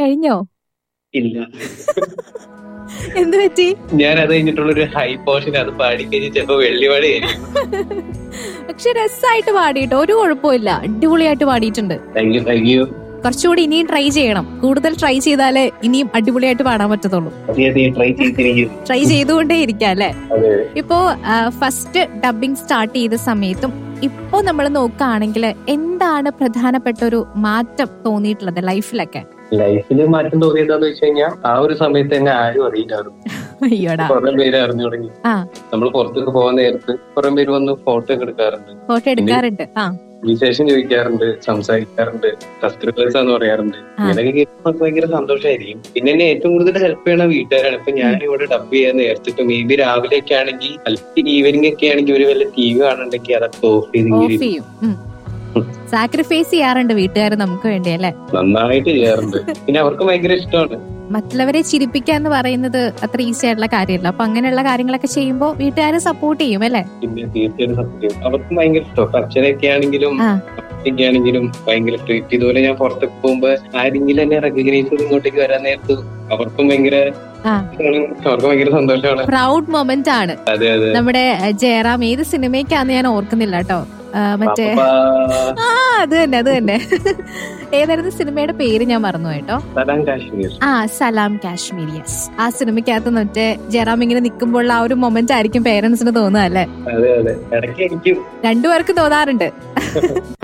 കഴിഞ്ഞോ ഇല്ല എന്ത് പറ്റി ഞാൻ അത് കഴിഞ്ഞിട്ടുള്ള ഒരു ഹൈ പോർഷൻ അത് പാടിക്കഴിഞ്ഞ് ചിലപ്പോ വെള്ളിവാടി പക്ഷെ രസമായിട്ട് പാടിട്ടോ ഒരു കുഴപ്പമില്ല അടിപൊളിയായിട്ട് പാടിയിട്ടുണ്ട് താങ്ക് യു താങ്ക് യു കുറച്ചുകൂടി ഇനിയും ട്രൈ ചെയ്യണം കൂടുതൽ ട്രൈ ചെയ്താലേ ഇനിയും അടിപൊളിയായിട്ട് പാടാൻ പറ്റത്തുള്ളൂ അതെ അതെ ട്രൈ ചെയ്തിരിക്കും ട്രൈ ചെയ്തുകൊണ്ടേ ഇരിക്കാം അല്ലെ അതെ ഇപ്പോ ഫസ്റ്റ് ഡബിങ് സ്റ്റാർട്ട് ചെയ്ത സമയത്തും ഇപ്പോ നമ്മൾ നോക്കുകയാണെങ്കിൽ എന്താണ് പ്രധാനപ്പെട്ട ഒരു മാറ്റം തോന്നിയിട്ടുള്ളത് ലൈഫിലൊക്കെ ലൈഫിൽ മാറ്റം തോന്നിയതാന്ന് വെച്ച് കഴിഞ്ഞാൽ ആ ഒരു സമയത്ത് തന്നെ ആരും അറിയില്ലായിരുന്നു അയ്യോടാ കുറെ പേര് അറിഞ്ഞു തുടങ്ങി ആ. നമ്മൾ പുറത്തേക്ക് പോകാൻ നേരത്ത് കുറെ പേര് വന്ന് ഫോട്ടോ ഒക്കെ എടുക്കാറുണ്ട് ഫോട്ടോ എടുക്കാറുണ്ട് ആ വിശേഷം ചോദിക്കാറുണ്ട് സംസാരിക്കാറുണ്ട് സബ്സ്ക്രൈബേഴ്സ് എന്ന് പറയാറുണ്ട് ആ. ഇങ്ങനെയൊക്കെ കേൾക്കുമ്പോൾ നമുക്ക് ഭയങ്കര സന്തോഷമായിരിക്കും പിന്നെ എന്നെ ഏറ്റവും കൂടുതൽ ഹെൽപ്പ് ചെയ്യണ വീട്ടുകാരാണ് ഇപ്പൊ ഞാൻ ഇവിടെ ഡബ് ചെയ്യാൻ നേരത്തിട്ട് മേ ബി രാവിലെ ഒക്കെ ആണെങ്കിൽ അല്ലെങ്കിൽ ഈവനിങ് ഒക്കെ ആണെങ്കിൽ ഒരു വല്ല ടി വി കാണുന്നുണ്ടെങ്കിൽ അതൊക്കെ ഓഫ് ചെയ്ത് ഇങ്ങനെ ഓഫ് ഇരിക്കും. ചെയ്യും സാക്രിഫൈസ് ചെയ്യാറുണ്ട് വീട്ടുകാർ നമുക്ക് വേണ്ടി അല്ലെ നന്നായിട്ട് ചെയ്യാറുണ്ട് പിന്നെ അവർക്ക് ഭയങ്കര ഇഷ്ടമാണ് മറ്റുള്ളവരെ ചിരിപ്പിക്കുക എന്ന് പറയുന്നത് അത്ര ഈസി ആയിട്ടുള്ള കാര്യമല്ല അപ്പൊ അങ്ങനെയുള്ള കാര്യങ്ങളൊക്കെ ചെയ്യുമ്പോൾ വീട്ടുകാരെ സപ്പോർട്ട് ചെയ്യും അല്ലെ പിന്നെ തീർച്ചയായിട്ടും സപ്പോർട്ട് ചെയ്യും അവർക്കും ഭയങ്കര ഇഷ്ടം ഇപ്പൊ അച്ഛനൊക്കെ ആണെങ്കിലും ആ. ഒക്കെ ആണെങ്കിലും ഭയങ്കര ഇഷ്ടം ഇപ്പൊ ഇതുപോലെ ഞാൻ പുറത്തേക്ക് പോകുമ്പോ ആരെങ്കിലും എന്നെ റെക്കഗ്നൈസ് ചെയ്ത് ഇങ്ങോട്ടേക്ക് വരാൻ നേരത്ത് അവർക്കും ഭയങ്കര ആ. ഇതാണ്. അവർക്ക് ഭയങ്കര സന്തോഷമാണ് പ്രൗഡ് മൊമെന്റ് ആണ് അതെ അതെ നമ്മുടെ അഹ്, ജയറാം ഏത് സിനിമയ്ക്കാന്ന് ഞാൻ ഓർക്കുന്നില്ല കേട്ടോ ആ, മറ്റേ പാപ്പാ, ആ അത് തന്നെ അത് തന്നെ ഏതായിരുന്നു സിനിമയുടെ പേര് ഞാൻ മറന്നു കേട്ടോ സലാം കാശ്മീർ ആ സലാം കാശ്മീർ യെസ് ആ സിനിമയ്ക്കകത്ത് മറ്റേ ജയറാം ഇങ്ങനെ നിൽക്കുമ്പോൾ ആ ഒരു മൊമെന്റ് ആയിരിക്കും പേരൻസിന് തോന്നുക അല്ലെ അതെ അതെ ഇടയ്ക്ക് എനിക്കും രണ്ടുപേർക്ക് തോന്നാറുണ്ട്